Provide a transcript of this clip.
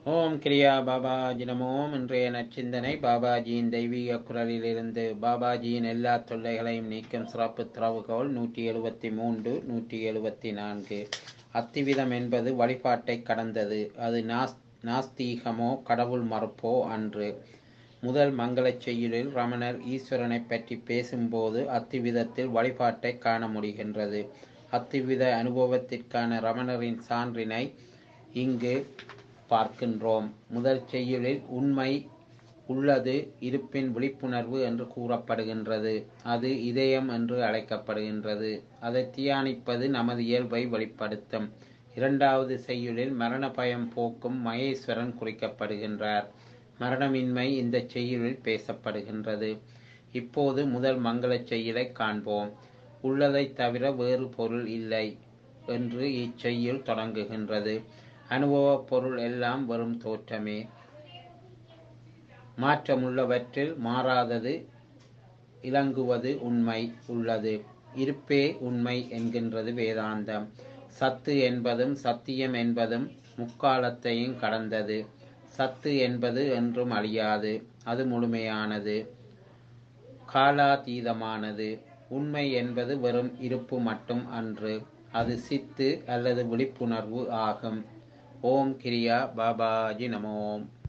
ஓம் கிரியா பாபாஜி நமோம் இன்றைய நச்சிந்தனை பாபாஜியின் தெய்வீக குரலிலிருந்து பாபாஜியின் எல்லா தொல்லைகளையும் நீக்கும் சிறப்பு திறவுகோல் நூற்றி எழுபத்தி மூன்று நூற்றி எழுபத்தி நான்கு அத்திவிதம் என்பது வழிபாட்டை கடந்தது அது நாஸ் நாஸ்தீகமோ கடவுள் மறுப்போ அன்று முதல் மங்களச் செய்யுளில் ரமணர் ஈஸ்வரனை பற்றி பேசும்போது அத்திவிதத்தில் வழிபாட்டை காண முடிகின்றது அத்திவித அனுபவத்திற்கான ரமணரின் சான்றினை இங்கு பார்க்கின்றோம் முதல் செய்யுளில் உண்மை உள்ளது இருப்பின் விழிப்புணர்வு என்று கூறப்படுகின்றது அது இதயம் என்று அழைக்கப்படுகின்றது அதை தியானிப்பது நமது இயல்பை வெளிப்படுத்தும் இரண்டாவது செய்யுளில் மரண பயம் போக்கும் மகேஸ்வரன் குறிக்கப்படுகின்றார் மரணமின்மை இந்த செய்யுளில் பேசப்படுகின்றது இப்போது முதல் மங்களச் செய்யுளை காண்போம் உள்ளதை தவிர வேறு பொருள் இல்லை என்று இச்செய்யுள் தொடங்குகின்றது அனுபவப் பொருள் எல்லாம் வெறும் தோற்றமே மாற்றமுள்ளவற்றில் மாறாதது இலங்குவது உண்மை உள்ளது இருப்பே உண்மை என்கின்றது வேதாந்தம் சத்து என்பதும் சத்தியம் என்பதும் முக்காலத்தையும் கடந்தது சத்து என்பது என்றும் அழியாது அது முழுமையானது காலாதீதமானது உண்மை என்பது வெறும் இருப்பு மட்டும் அன்று அது சித்து அல்லது விழிப்புணர்வு ஆகும் ஓம் கிரியா பாபாஜி நமோம்